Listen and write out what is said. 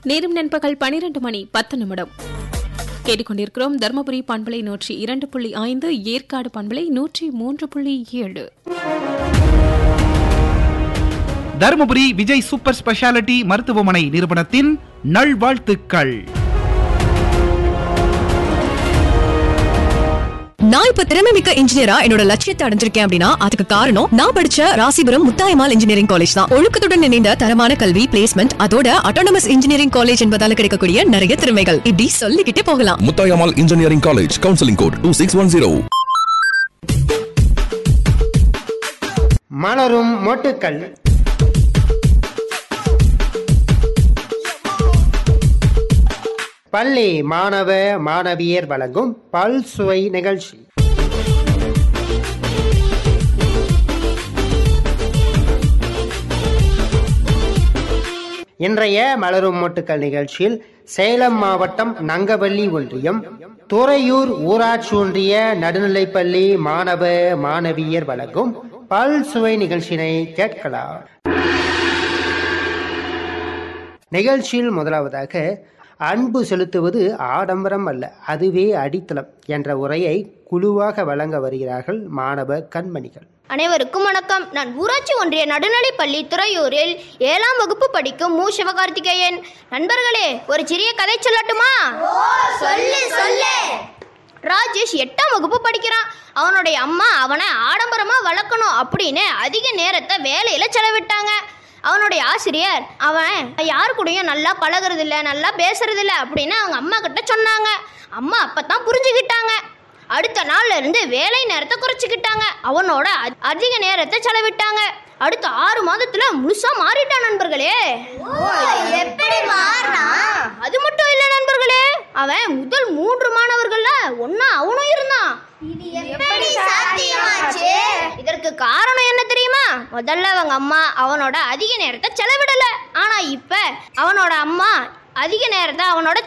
நேரம் நண்பகல் பனிரெண்டு மணி பத்து நிமிடம் கேட்டுக்கொண்டிருக்கிறோம் தருமபுரி பண்பலை நூற்றி இரண்டு புள்ளி ஐந்து ஏற்காடு பண்பலை நூற்றி மூன்று புள்ளி ஏழு தருமபுரி விஜய் சூப்பர் ஸ்பெஷாலிட்டி மருத்துவமனை நிறுவனத்தின் நல்வாழ்த்துக்கள் நான் இப்ப திறமைமிக்க இன்ஜினியரா என்னோட லட்சியத்தை அடைஞ்சிருக்கேன் அப்படின்னா அதுக்கு காரணம் நான் படிச்ச ராசிபுரம் முத்தாயமால் இன்ஜினியரிங் காலேஜ் தான் ஒழுக்கத்துடன் இணைந்த தரமான கல்வி பிளேஸ்மெண்ட் அதோட அட்டானமஸ் இன்ஜினியரிங் காலேஜ் என்பதால கிடைக்கக்கூடிய நிறைய திறமைகள் இப்படி சொல்லிக்கிட்டே போகலாம் Muthayammal engineering college counselling code two six one zero மலரும் மொட்டுக்கள் பள்ளி மாணவ மாணவியர் வழங்கும் பல் சுவை நிகழ்ச்சி இன்றைய மலரும் மொட்டுக்கள் நிகழ்ச்சியில் சேலம் மாவட்டம் நங்கவள்ளி ஒன்றியம் துறையூர் ஊராட்சி ஒன்றிய நடுநிலைப்பள்ளி மாணவ மாணவியர் வழங்கும் பல் சுவை நிகழ்ச்சியினை கேட்கலாம் நிகழ்ச்சியில் முதலாவதாக அன்பு செலுத்துவது ஆடம்பரம் அல்ல அதுவே அடித்தளம் என்ற உரையை குழுவாக வழங்க வருகிறார்கள் மாணவ கண்மணிகள் அனைவருக்கும் வணக்கம் நான் ஊராட்சி ஒன்றிய நடுநிலைப்பள்ளி துறையூரில் ஏழாம் வகுப்பு படிக்கும் மு சிவகார்த்திகேயன் நண்பர்களே ஒரு சிறிய கதை சொல்லட்டுமா சொல்லு சொல்லு ராஜேஷ் எட்டாம் வகுப்பு படிக்கிறான் அவனுடைய அம்மா அவனை ஆடம்பரமா வளர்க்கணும் அப்படின்னு அதிக நேரத்தை வேலையில செலவிட்டாங்க அவனுடைய ஆசிரியர் அவன் யாரு கூடயும் நல்லா பழகுறது இல்ல நல்லா பேசுறது இல்ல அப்படின்னு அவங்க அம்மா கிட்ட சொன்னாங்க அம்மா அப்பதான் புரிஞ்சுக்கிட்டாங்க அடுத்த நாள்ல இருந்து வேலை நேரத்தை குறைச்சிக்கிட்டாங்க அவனோட அ- அதிக நேரத்தை செலவிட்டாங்க அடுத்த ஆறு மாதத்துல முழுசா மாறிட்டான் நண்பர்களே எப்படி மாறினா அது மட்டும் இல்ல நண்பர்களே அவன் முதல் மூன்று மாணவர்கள்ல ஒன்னா அவனும் இருந்தான் எப்படி சாத்தியமாச்சு இதற்கு காரணம் என்ன தெரியுமா முதல்ல அவங்க அம்மா அவனோட அதிக நேரத்தை செலவிடல ஆனா இப்ப அவனோட அம்மா அதிக நேரத்தை அவனோட